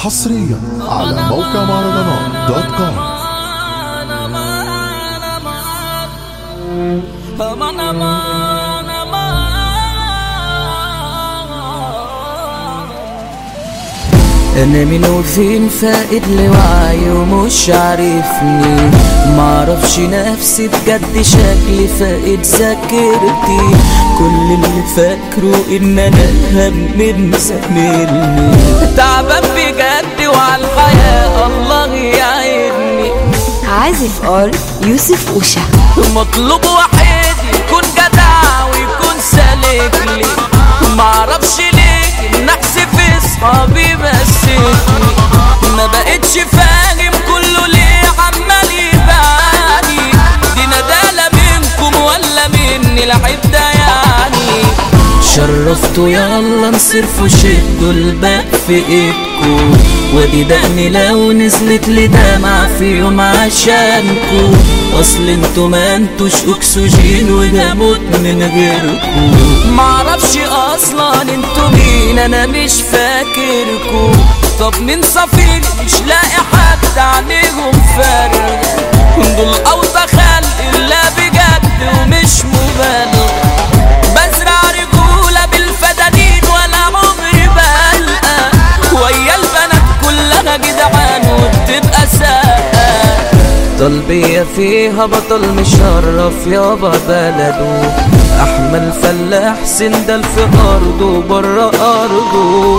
حصريا على موقع مهرجانات دوت كوم Aman aman aman انا من وفين فاقد لوعي ومش عارفني معرفش نفسي بجد شكلي فاقد ذاكرتي كل اللي فاكره ان انا هم زميلني تعبان بجد وعلى الحياة الله يعيني عازف ار يوسف اوشا مطلوب واحد يكون جدع ويكون سالك لي معرفش ليه النحس في صحابي مسكني ما بقتش فاهم كله ليه عمال يباني دي ندالة منكم ولا مني العيب ده يعني شرفتوا يلا نصرفوا شدوا الباب في ايدكو ودي دقني لو نزلت لي دمعة في يوم عشانكو اصل انتوا ما انتوش اكسجين وهموت من غيركو معرفش اصلا انتوا مين انا مش فاكركو طب من صفير مش لاقي حد عليهم فارغ دول اوطى خلق الله بجد ومش مبالغ بزرع رجولة بالفدانين ولا عمري بلقى ويا البنات كلها جدعان وبتبقى ساقة طلبية فيها بطل مشرف يابا بلده احمل فلاح سندل في ارضه برا ارضه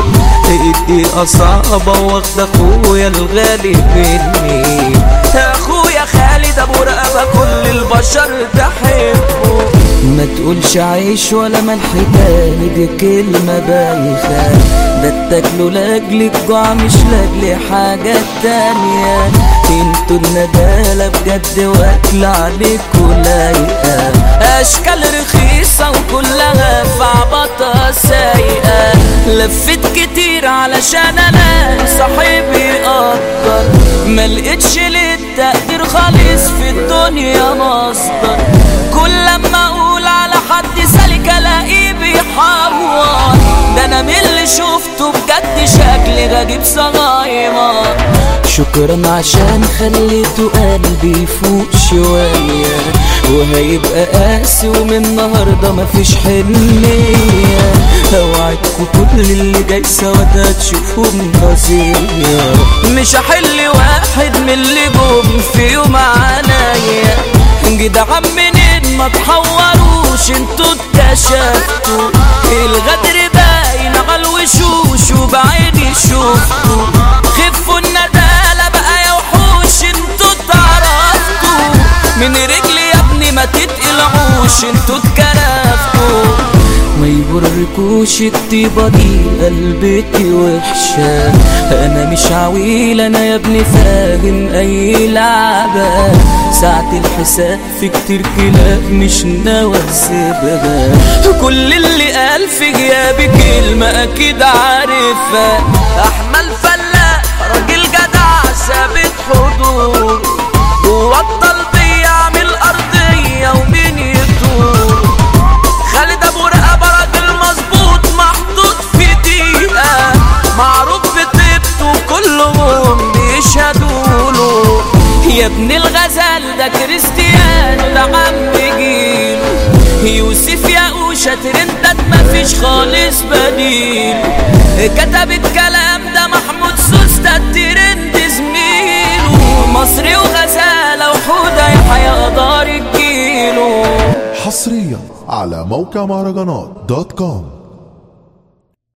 ايدي صعبة واخد اخويا الغالي مني اخويا خالد ابو رقبة كل البشر تحبه ما تقولش عيش ولا ملح تاني دي كلمة بايخة ده تاكلوا لاجل الجوع مش لاجل حاجة تانية انتوا الندالة بجد واكل عليكوا لايقة اشكال رخيصة وكلها في عبطة سايقة لفيت كتير علشان الاقي صاحبي يقدر ما لقيتش للتقدير خالص في الدنيا مصدر كل لما اقول على حد سالك الاقيه بيحور ده انا من اللي شفته بجد شكلي غريب صغيرة شكرا عشان خليته قلبي يفوق شوية وهيبقى قاسي ومن النهاردة مفيش حنية اوعدكوا كل اللي جاي سوا ده تشوفهم نظيرة مش هحل واحد من اللي جم في يوم عنايا جدعان منين ما تحوروش انتوا اكتشفتوا الغدر باين على الوشوش وبعيني شفتوا خفوا الندالة بقى يا وحوش انتوا اتعرفتوا من رجلي يا ابني ما تتقلعوش انتوا اتكرفتوا ما يغركوش الطيبة دي قلبتي وحشة أنا مش عويل أنا يا ابني فاهم أي لعبة ساعة الحساب في كتير كلاب مش ناوي أسيبها كل اللي قال في غيابي كلمة أكيد عارفها أحمل فلاح راجل جدع ثابت حضور وبطل بيعمل أرضية ومين يطول خالد ابو رقبه راجل مظبوط محطوط في دقيقه معروف بطيبته كلهم بيشهدوا له يا ابن الغزال ده كريستيانو ده عم جيله يوسف يا اوشا ترندات مفيش خالص بديل كتب الكلام ده محمود سوس ده الترند زميله مصري وغزاله وحوده يحيى دار الجيله حصريا على موقع مهرجانات دوت كوم